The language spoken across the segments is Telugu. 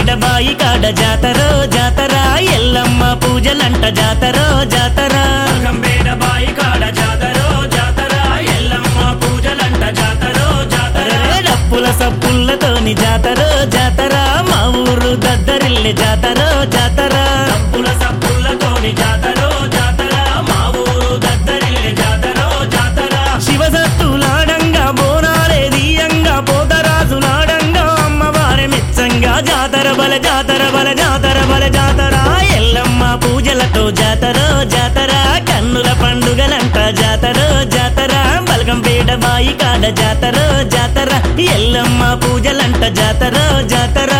బల్కంపేట బాయి కాడ జాతర జాతర ఎల్లమ్మ పూజలంట జాతర జాతర బల్కంపేట బాయి కాడ జాతరో జాతర ఎల్లమ్మ పూజలంట జాతరో జాతర అరే డప్పుల సప్పులతోని జాతర జాతర మా ఊరు దద్దరిల్లె జాతర జాతర డప్పుల సప్పులతోని జాతరో జాతర మా ఊరు దద్దరిల్లె జాతరో జాతర శివసత్తులాడంగా బోనాలే దీయంగా పోతరాజులాడంగా అమ్మవారి మెచ్చంగా జాతర బల జాతర బల జాతర బల జాతర ఎల్లమ్మ పూజలతో జాతర జాతర కన్నుల పండుగలంట జాతర జాతర బలగంపేట బాయి కాడ జాతర జాతర ఎల్లమ్మ పూజలంట జాతర జాతర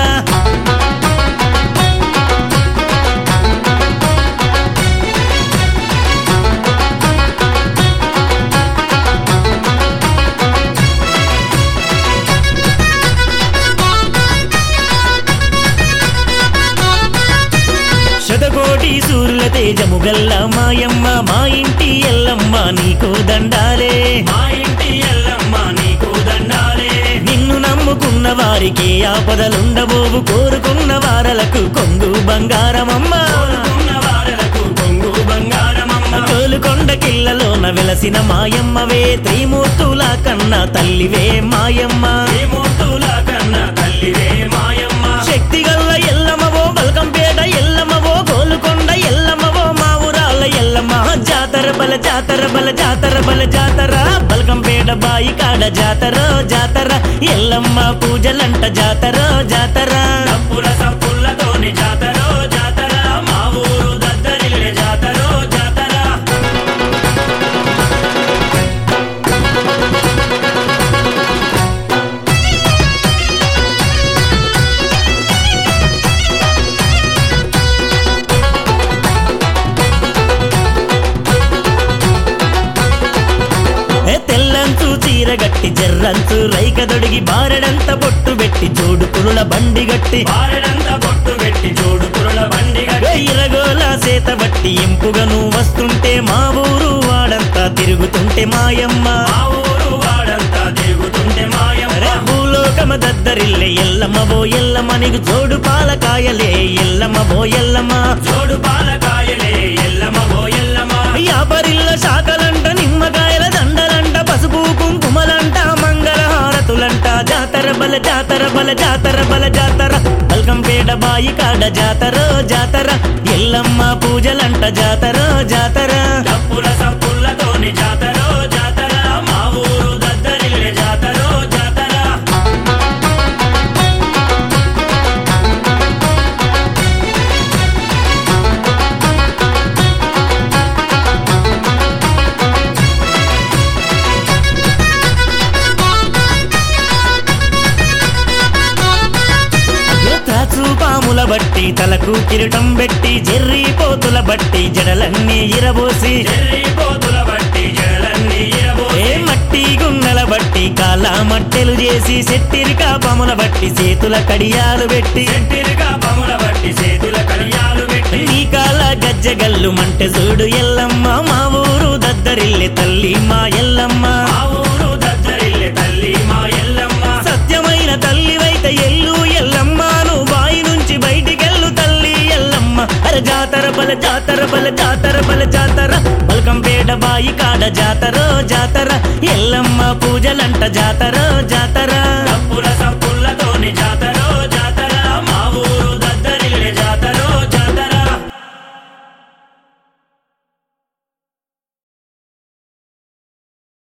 శతకోటి సూర్యుల తేజము గల్ల మాయమ్మ మా ఇంటి ఎల్లమ్మ నీకు దండాలే మా ఇంటి ఎల్లమ్మ నీకు దండాలే నిన్ను నమ్ముకున్న వారికి ఆపదలుండబోవు కోరుకున్న వారలకు కొంగు బంగారమమ్మ కోరుకున్న వారలకు కొంగు బంగారమమ్మ కోలుకొండ కిల్లలోన వెలసిన మాయమ్మవే త్రిమూర్తుల కన్నా తల్లివే మాయమ్మ శ్రీమూర్తుల కన్న తల్లివే మాయమ్మ శక్తి గల్ల ఎల్లమ్మవో బల్కంపేట ఎల్లమ్మవో కోలుకొండ ఎల్లమ్మవో మా ఊరాల ఎల్లమ్మ జాతర బల జాతర బల జాతర బల జాతర బల్కంపేట బాయి కాడ జాతర జాతర ఎల్లమ్మ పూజలంట జాతర జాతర డప్పుల సప్పులతోని జాతరో జాతర మా ఊరు దద్దరిల్లె జాతరో జాతర ఏ తెల్లంచు చీరగట్టి జర్రంచు రైక దొడిగి బారెడంత బొట్టు పెట్టి జోడు పురుల బండి గట్టి బారెడంత బొట్టు పెట్టి జోడు పురుల బండి ఏ ఇరగోల సేత బట్టి ఇంపుగా నువ్వు వస్తుంటే మా ఊరు వాడంతా తిరుగుతుంటే మాయమ్మ మా ఊరు వాడంతా తిరుగుతుంటే మాయమ్మ అరే భూలోకమ దద్దరిల్లే ఎల్లమ్మ బో ఎల్లమ్మ నీకు జోడు పాలకాయలే ఎల్లమ్మ బో ఎల్లమ్మ జోడు పాలకాయలే ఎల్లమ్మ ఓ ఎల్లమ్మ యాపరిల్ల శాఖలంట నిమ్మకాయల దండలంట పసుపు కుంకుమలంట మంగళహారతులంట జాతర బల జాతర బల జాతర బల జాతర బల్కంపేట బాయి కాడ జాతర జాతర ఎల్లమ్మ పూజలంట జాతర జాతర డప్పుల సప్పులతోని జాతరో జాతర మా ఊరు దద్దరిల్లె జాతరో జాతర త్రాచు పాముల బట్టి తలకు కిరీటం పెట్టి జెర్రీ పోతుల బట్టి జడలన్నీ ఇరబోసి చెర్రి పోతుల బట్టి జడలన్నీ ఏ ఇరబోసి మట్టి గున్నెల బట్టి కాళ్ళ మట్టెలు చేసి సెట్టిరికా పాముల బట్టి చేతుల కడియాలు పెట్టి చెట్టిరిగా పముల బట్టి చేతుల కడియాలు పెట్టి నీ కాల గజ్జగల్లు మంటె చూడు ఎల్లమ్మ మా ఊరు దద్దరిల్లె తల్లి మా ఎల్లమ్మ మా ఊరు దద్దరిల్లె తల్లి మా ఎల్లమ్మ సత్యమైన తల్లివైతే ఎల్లు ఎల్లమ్మ నువ్వు బాయి నుంచి బయటికెళ్ళు తల్లి ఎల్లమ్మ అరే జాతర బల జాతర బల జాతర బల జాతర బల్కంపేట బాయి కాడ జాతర జాతర ఎల్లమ్మ పూజలంట జాతర జాతర డప్పుల సప్పులతోని జాతర